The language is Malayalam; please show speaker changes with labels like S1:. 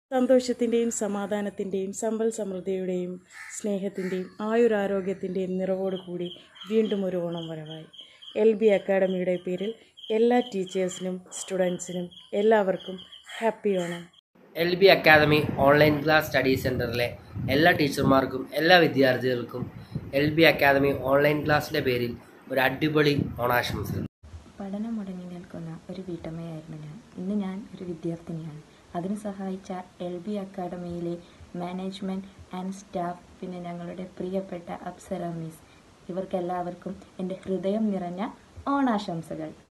S1: സന്തോഷത്തിൻ്റെയും സമാധാനത്തിൻ്റെയും സമ്പൽ സമൃദ്ധിയുടെയും സ്നേഹത്തിൻ്റെയും ആയുരാരോഗ്യത്തിൻ്റെയും നിറവോട് കൂടി വീണ്ടും ഒരു ഓണം വരവായി എൽ ബി അക്കാഡമിയുടെ പേരിൽ എല്ലാ ടീച്ചേഴ്സിനും സ്റ്റുഡൻസിനും എല്ലാവർക്കും happy Onam
S2: L B academy online class study സെൻറ്ററിലെ എല്ലാ ടീച്ചർമാർക്കും എല്ലാ വിദ്യാർത്ഥികൾക്കും എൽ ബി അക്കാദമി ഓൺലൈൻ ക്ലാസ്സിൻ്റെ പേരിൽ ഒരു അടിപൊളി ഓണാശംസകൾ
S3: പഠനം മുടങ്ങി നിൽക്കുന്ന ഒരു വീട്ടമ്മയായിരുന്നു ഞാൻ ഇന്ന് ഞാൻ ഒരു വിദ്യാർത്ഥിനിയാണ് അതിന് സഹായിച്ച എൽ ബി അക്കാഡമിയിലെ മാനേജ്മെൻറ്റ് ആൻഡ് സ്റ്റാഫ് പിന്നെ ഞങ്ങളുടെ പ്രിയപ്പെട്ട അപ്സര മിസ് ഇവർക്കെല്ലാവർക്കും എൻ്റെ ഹൃദയം നിറഞ്ഞ ഓണാശംസകൾ